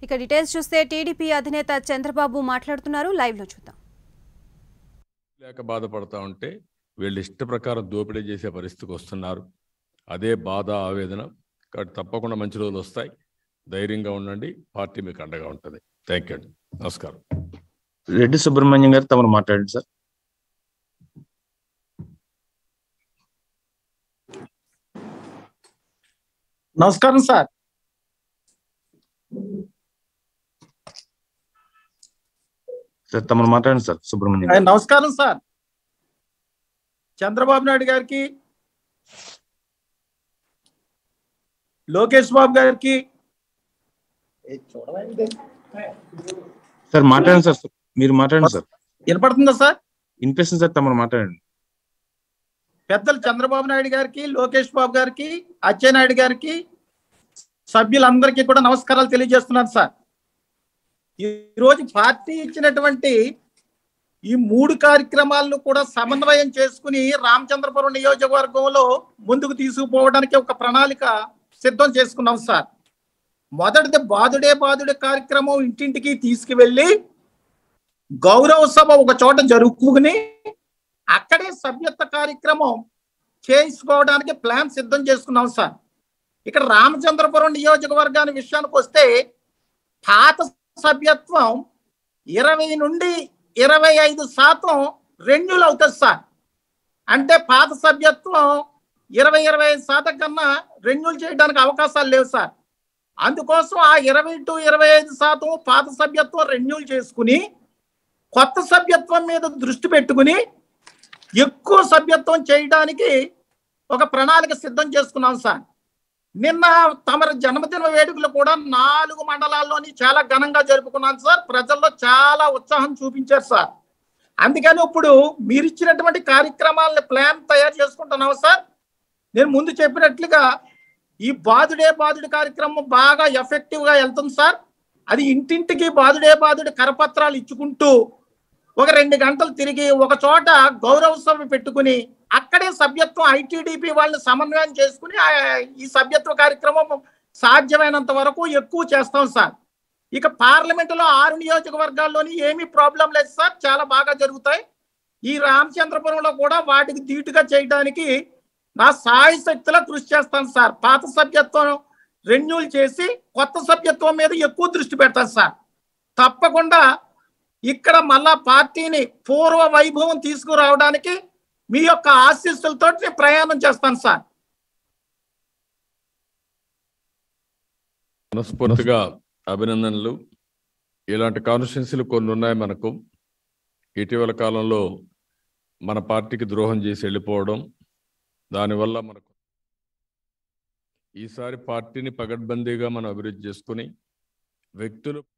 ఇక డీటెయిల్స్ చూస్తే టీడీపీ అధినేత చంద్రబాబు మాట్లాడుతున్నారు లైవ్ లో చూద్దాం లేక బాధపడతా ఉంటే వీళ్ళు ఇష్ట ప్రకారం దోపిడీ చేసే పరిస్థితికి వస్తున్నారు అదే బాధ ఆవేదన కాబట్టి తప్పకుండా మంచి రోజులు వస్తాయి ధైర్యంగా ఉండండి పార్టీ మీకు అండగా ఉంటుంది థ్యాంక్ యూ అండి నమస్కారం రెడ్డి సుబ్రహ్మణ్యం గారు తమరు మాట్లాడండి సార్ నమస్కారం సార్ సార్ తమరు మాట్లాడండి సార్ సుబ్రహ్మణ్యం ఆ, గారు నమస్కారం సార్ చంద్రబాబు నాయుడు గారికి లోకేష్ బాబు గారికి ఏ, చూడవా సార్ మాట్లాడండి సార్ మీరు మాట్లాడండి సార్ వినపడుతుందా సార్ వినిపిస్తుంది సార్ తమరు మాట్లాడండి పెద్దలు చంద్రబాబు నాయుడు గారికి లోకేష్ బాబు గారికి అచ్చెన్నాయుడు గారికి సభ్యులందరికీ కూడా నమస్కారాలు తెలియజేస్తున్నాను సార్ ఈ రోజు పార్టీ ఇచ్చినటువంటి ఈ మూడు కార్యక్రమాలను కూడా సమన్వయం చేసుకుని రామచంద్రపురం నియోజకవర్గంలో ముందుకు తీసుకుపోవడానికి ఒక ప్రణాళిక సిద్ధం చేసుకున్నాం సార్ మొదటిది బాదుడే బాదుడే కార్యక్రమం ఇంటింటికి తీసుకువెళ్ళి గౌరవ సభ ఒక చోట జరుపుకుని అక్కడే సభ్యత్వ కార్యక్రమం చేసుకోవడానికి ప్లాన్ సిద్ధం చేసుకున్నాం సార్ ఇక్కడ రామచంద్రపురం నియోజకవర్గాన్ని విషయానికి వస్తే పాత సభ్యత్వం ఇరవై నుండి ఇరవై ఐదు శాతం రెన్యూల్ అవుతుంది సార్ అంటే పాత సభ్యత్వం ఇరవై ఇరవై ఐదు శాతం కన్నా రెన్యూల్ చేయడానికి అవకాశాలు లేవు సార్ అందుకోసం ఆ ఇరవై టు ఇరవై ఐదు శాతం పాత సభ్యత్వం రెన్యూల్ చేసుకుని కొత్త సభ్యత్వం మీద దృష్టి పెట్టుకుని ఎక్కువ సభ్యత్వం చేయడానికి ఒక ప్రణాళిక సిద్ధం చేసుకున్నాం సార్ నిన్న తమ జన్మదిన వేడుకలు కూడా నాలుగు మండలాల్లోని చాలా ఘనంగా జరుపుకున్నాం సార్ ప్రజల్లో చాలా ఉత్సాహం చూపించారు సార్ అందుకని ఇప్పుడు మీరు ఇచ్చినటువంటి కార్యక్రమాలని ప్లాన్ తయారు చేసుకుంటున్నాం సార్ నేను ముందు చెప్పినట్లుగా ఈ బాదుడే బాదుడి కార్యక్రమం బాగా ఎఫెక్టివ్ గా వెళ్తుంది సార్ అది ఇంటింటికి బాదుడే బాదుడి కరపత్రాలు ఇచ్చుకుంటూ ఒక రెండు గంటలు తిరిగి ఒక చోట గౌరవ సభ పెట్టుకుని అక్కడే సభ్యత్వం ఐటీడీపీ వాళ్ళని సమన్వయం చేసుకుని ఆ- ఈ సభ్యత్వ కార్యక్రమం సాధ్యమైనంత వరకు ఎక్కువ చేస్తాం సార్ ఇక పార్లమెంటులో ఆరు నియోజకవర్గాల్లోని ఏమీ ప్రాబ్లం లేదు సార్ చాలా బాగా జరుగుతాయి ఈ రామచంద్రపురంలో కూడా వాటికి ధీటుగా చేయడానికి నా సాయి శక్తిలో కృషి చేస్తాను సార్ పాత సభ్యత్వం రెన్యూల్ చేసి కొత్త సభ్యత్వం మీద ఎక్కువ దృష్టి పెడతాను సార్ తప్పకుండా ఇక్కడ మళ్ళా పార్టీని పూర్వ వైభవం తీసుకురావడానికి మీ యొక్క ఆశీస్సులతో నేను ప్రయాణం చేస్తాను సార్ మనస్ఫూర్తిగా అభినందనలు ఇలాంటి కాన్స్టిట్యున్సీలు కొన్ని ఉన్నాయి మనకు ఇటీవల కాలంలో మన పార్టీకి ద్రోహం చేసి వెళ్ళిపోవడం దానివల్ల మనకు ఈసారి పార్టీని పగడ్బందీగా మనం అభివృద్ధి చేసుకుని వ్యక్తులు